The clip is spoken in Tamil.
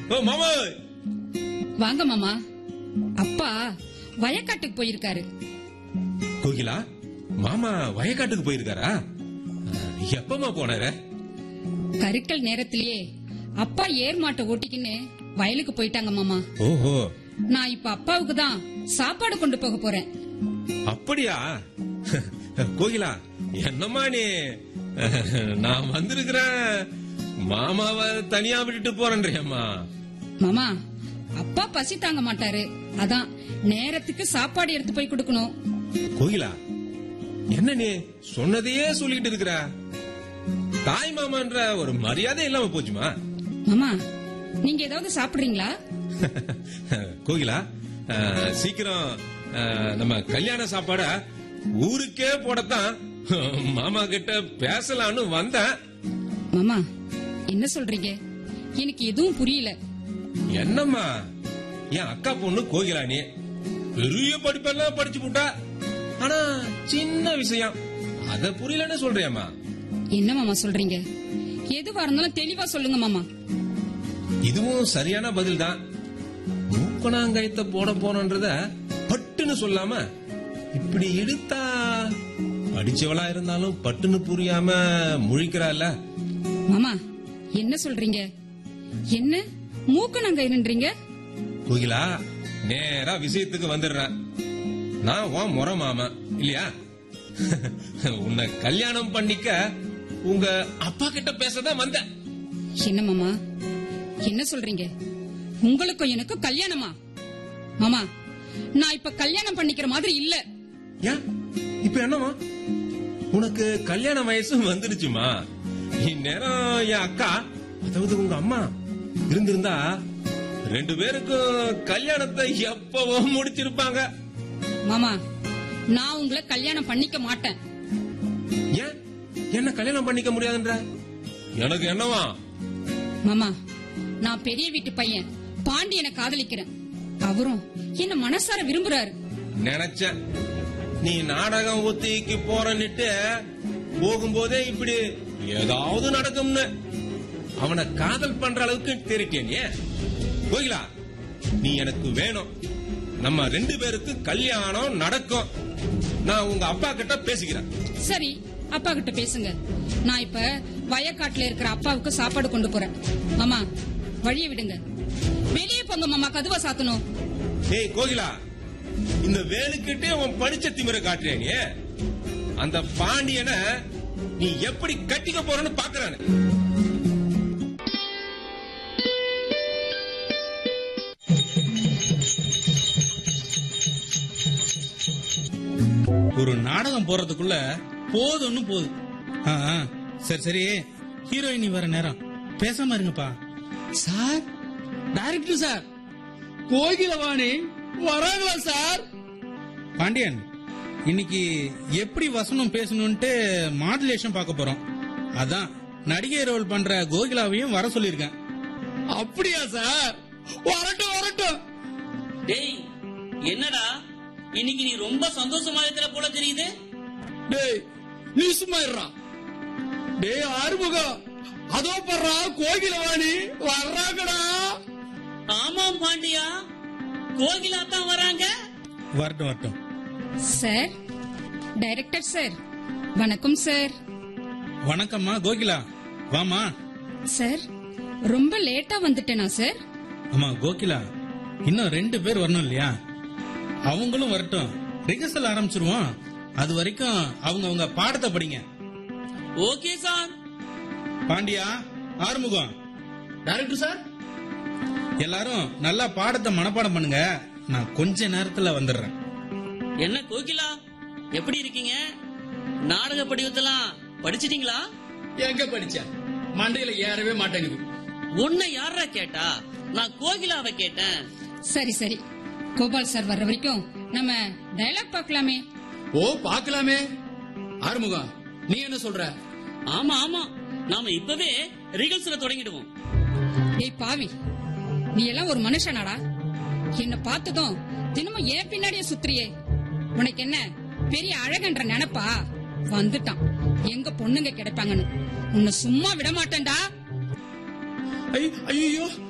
ஓ மாமா வாங்க மாமா அப்பா வயக்காட்டுக்கு போயிருக்காரு கோகிலா மாமா வயக்காட்டுக்கு போயிருக்காரா அஹ், எப்பமா போனாரு கருக்கல் நேரத்திலேயே அப்பா ஏர் மாட்டை ஓட்டிக்கின்னு வயலுக்கு போயிட்டாங்க மாமா ஓஹோ நான் இப்ப அப்பாவுக்கு தான் சாப்பாடு கொண்டு போக போறேன் அப்படியா கோகிலா என்னம்மா நீ அஹ், நான் வந்திருக்கிறேன் மாமாவை தனியா விட்டுட்டு போறேன்றியம்மா மாமா அப்பா பசி தாங்க மாட்டாரு அதான் நேரத்துக்கு சாப்பாடு எடுத்து போய் கொடுக்கணும் கோகிலா என்ன நீ சொன்னதையே சொல்லிட்டு இருக்கிற தாய் மாமான்ற ஒரு மரியாதை இல்லாம போச்சுமா மாமா நீங்க ஏதாவது சாப்பிடுறீங்களா கோகிலா அஹ், சீக்கிரம் அஹ், நம்ம கல்யாண சாப்பாட ஊருக்கே போடத்தான் மாமா கிட்ட பேசலான்னு வந்தேன் மாமா என்ன சொல்றீங்க எனக்கு எதுவும் புரியல என்னம்மா என் அக்கா பொண்ணு கோகிலா நீ பெரிய படிப்பெல்லாம் படிச்சு போட்டா ஆனா சின்ன விஷயம் அத புரியலன்னு சொல்றியம்மா என்ன மாமா சொல்றீங்க எதுவா இருந்தாலும் தெளிவா சொல்லுங்க மாமா இதுவும் சரியான பதில் தான் மூக்கணாங்கயத்தை போட போனன்றத பட்டுன்னு சொல்லாம இப்படி இழுத்தா படிச்சவளா இருந்தாலும் பட்டுன்னு புரியாம முழிக்கிறாள்ல மாமா என்ன சொல்றீங்க என்ன மூக்கு நாங்க என்னன்றீங்க கோகிலா நேரா விஷயத்துக்கு வந்துடுறேன் நான் உன் முறை மாமா இல்லையா உன்னை கல்யாணம் பண்ணிக்க உங்க அப்பா கிட்ட பேசதான் வந்தேன் என்ன மாமா என்ன சொல்றீங்க உங்களுக்கும் எனக்கும் கல்யாணமா மாமா நான் இப்ப கல்யாணம் பண்ணிக்கிற மாதிரி இல்ல ஏன் இப்ப என்னமா உனக்கு கல்யாண வயசு வந்துடுச்சுமா இந்நேரம் என் அக்கா அதாவது உங்க அம்மா இருந்திருந்தா ரெண்டு பேருக்கும் கல்யாணத்தை எப்பவோ முடிச்சிருப்பாங்க மாமா நான் உங்களை கல்யாணம் பண்ணிக்க மாட்டேன் ஏன் என்ன கல்யாணம் பண்ணிக்க முடியாதுன்ற எனக்கு என்னவா மாமா நான் பெரிய வீட்டு பையன் பாண்டியனை காதலிக்கிறேன் அவரும் என்ன மனசார விரும்புறாரு நினைச்சேன் நீ நாடகம் ஒத்திக்கு போறன்னுட்டு போகும்போதே இப்படி ஏதாவது நடக்கும்னு அவனை காதல் பண்ற அளவுக்கு தெரிட்டேன் ஏன் கோகிலா நீ எனக்கு வேணும் நம்ம ரெண்டு பேருக்கு கல்யாணம் நடக்கும் நான் உங்க அப்பா கிட்ட பேசிக்கிறேன் சரி அப்பா கிட்ட பேசுங்க நான் இப்ப வயக்காட்டுல இருக்கிற அப்பாவுக்கு சாப்பாடு கொண்டு போறேன் மாமா வழிய விடுங்க வெளியே போங்க மாமா கதுவா சாத்தணும் ஏய் கோகிலா இந்த வேலுக்கிட்டே உன் படிச்ச திமிர காட்டுறியா நீ அந்த பாண்டியனை நீ எப்படி கட்டிக்க போறன்னு பாக்குறானு ஒரு நாடகம் போறதுக்குள்ள போதும்னு போகுது ஆ, ஆ, சரி சரி ஹீரோயினி வர நேரம் பேசாம இருங்கப்பா சார் டைரக்டர் சார் கோகிலவாணி வராங்களா சார் பாண்டியன் இன்னைக்கு எப்படி வசனம் பேசணும்ட்டு மாடுலேஷன் பார்க்க போறோம் அதான் நடிகை ரோல் பண்ற கோகிலாவையும் வர சொல்லியிருக்கேன் அப்படியா சார் வரட்டும் வரட்டும் டேய் என்னடா இன்னைக்கு நீ ரொம்ப சந்தோஷமா இருக்கிற போல தெரியுது டேய் நீ சும்மா இருடா டேய் ஆறுமுகம் அதோ படுறா கோகிலவாணி வர்றாங்கடா ஆமாம் பாண்டியா கோகிலா தான் வராங்க வரட்டும் வரட்டும் சார் டைரக்டர் சார் வணக்கம் சார் வணக்கம்மா கோகிலா வாமா சார் ரொம்ப லேட்டா வந்துட்டேனா சார் ஆமா கோகிலா இன்னும் ரெண்டு பேர் வரணும் இல்லையா அவங்களும் வரட்டும் ரிஹர்சல் ஆரம்பிச்சிருவோம் அது வரைக்கும் அவங்க அவங்க பாடத்தை படிங்க okay sir Pandiya Arumugam director sir எல்லாரும் நல்லா பாடத்தை மனப்பாடம் பண்ணுங்க நான் கொஞ்ச நேரத்துல வந்துடுறேன் என்ன கோகிலா எப்படி இருக்கீங்க நாடக படிவத்தெல்லாம் படிச்சிட்டீங்களா எங்க படிச்ச மண்டையில ஏறவே மாட்டேங்குது உன்னை யாரா கேட்டா நான் கோகிலாவை கேட்டேன் சரி சரி கோபால் சார் வர்ற வரைக்கும் நம்ம டயலாக் பார்க்கலாமே ஓ பாக்கலாமே ஆறுமுகம் நீ என்ன சொல்ற ஆமா ஆமா நாம இப்பவே ரிகல்ஸ்ல தொடங்கிடுவோம் ஏய் பாவி நீ எல்லாம் ஒரு மனுஷனாடா என்ன பார்த்ததும் தினமும் ஏன் பின்னாடியே சுத்துறியே உனக்கு என்ன பெரிய அழகன்ற நினைப்பா வந்துட்டான் எங்க பொண்ணுங்க கிடைப்பாங்கன்னு உன்னை சும்மா விட மாட்டேன்டா ஐயோ